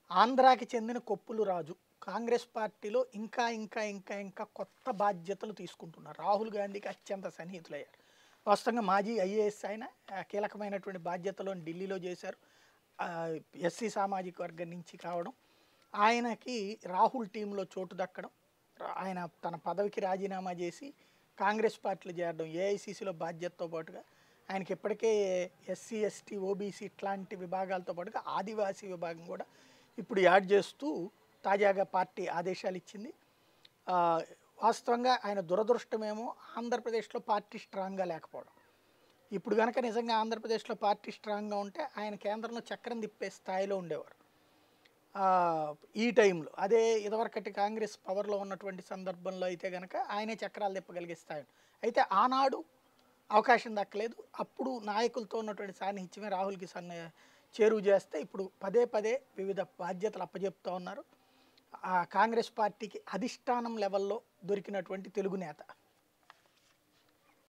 ఆంధ్రాకి చెందిన కొప్పులు రాజు కాంగ్రెస్ పార్టీలో ఇంకా ఇంకా ఇంకా ఇంకా కొత్త బాధ్యతలు తీసుకుంటున్నారు రాహుల్ గాంధీకి అత్యంత సన్నిహితులయ్యారు వాస్తవంగా మాజీ ఐఏఎస్ ఆయన ఆ, కీలకమైనటువంటి బాధ్యతలను ఢిల్లీలో చేశారు ఎస్సీ సామాజిక వర్గం నుంచి కావడం ఆయనకి రాహుల్ టీంలో చోటు దక్కడం రా- ఆయన తన పదవికి రాజీనామా చేసి కాంగ్రెస్ పార్టీలో చేరడం ఏఐసీసీలో బాధ్యతతో పాటుగా ఆయనకి ఇప్పటికే ఎస్సీ ఎస్టీ ఓబీసీ ఇట్లాంటి విభాగాలతో పాటుగా ఆదివాసీ విభాగం కూడా ఇప్పుడు యాడ్ చేస్తూ తాజాగా పార్టీ ఆదేశాలు ఇచ్చింది ఆ, వాస్తవంగా ఆయన దురదృష్టమేమో ఆంధ్రప్రదేశ్లో పార్టీ స్ట్రాంగ్గా లేకపోవడం ఇప్పుడు కనుక నిజంగా ఆంధ్రప్రదేశ్లో పార్టీ స్ట్రాంగ్గా ఉంటే ఆయన కేంద్రంలో చక్రం తిప్పే స్థాయిలో ఉండేవారు ఆ, ఈ టైంలో అదే ఇదివరకటి కాంగ్రెస్ పవర్లో ఉన్నటువంటి సందర్భంలో అయితే కనుక ఆయనే చక్రాలు తిప్పగలిగే స్థాయి అయితే ఆనాడు అవకాశం దక్కలేదు అప్పుడు నాయకులతో ఉన్నటువంటి సాన్నిహిత్యమే రాహుల్కి సన్న చేరువు చేస్తే ఇప్పుడు పదే పదే వివిధ బాధ్యతలు అప్పజెప్తూ ఉన్నారు ఆ కాంగ్రెస్ పార్టీకి అధిష్టానం లెవెల్లో దొరికినటువంటి తెలుగు నేత